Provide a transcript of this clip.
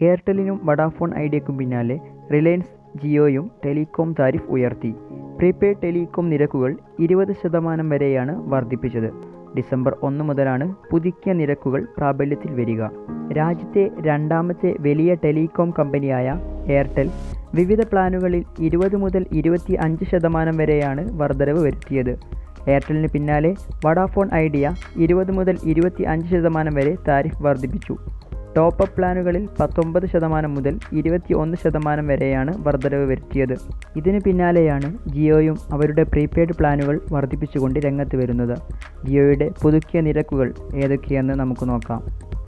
എയർടെല്ലിനും Vodafone ഐഡിയയ്ക്കും പിന്നാലെ Reliance ജിയോയും ടെലികോം താരിഫ് ഉയർത്തി പ്രീപെയ്ഡ് ടെലികോം നിരക്കുകൾ ഇരുപത് ശതമാനം വരെയാണ് വർദ്ധിപ്പിച്ചത് ഡിസംബർ ഒന്ന് മുതലാണ് പുതുക്കിയ നിരക്കുകൾ പ്രാബല്യത്തിൽ വരിക രാജ്യത്തെ രണ്ടാമത്തെ വലിയ ടെലികോം കമ്പനിയായ എയർടെൽ വിവിധ പ്ലാനുകളിൽ ഇരുപത് മുതൽ ഇരുപത്തി അഞ്ച് ശതമാനം വരെയാണ് വർധനവ് വരുത്തിയത് എയർടെലിന് പിന്നാലെ വഡാഫോൺ ഐഡിയ ഇരുപത് മുതൽ ഇരുപത്തി അഞ്ച് ശതമാനം വരെ താരിഫ് വർദ്ധിപ്പിച്ചു ടോപ്പ് അപ്പ് പ്ലാനുകളിൽ പത്തൊമ്പത് ശതമാനം മുതൽ ഇരുപത്തി ഒന്ന് ശതമാനം വരെയാണ് വർധനവ് വരുത്തിയത് ഇതിന് പിന്നാലെയാണ് ജിയോയും അവരുടെ പ്രീപെയ്ഡ് പ്ലാനുകൾ വർദ്ധിപ്പിച്ചുകൊണ്ട് രംഗത്ത് വരുന്നത് ജിയോയുടെ പുതുക്കിയ നിരക്കുകൾ ഏതൊക്കെയെന്ന് നമുക്ക് നോക്കാം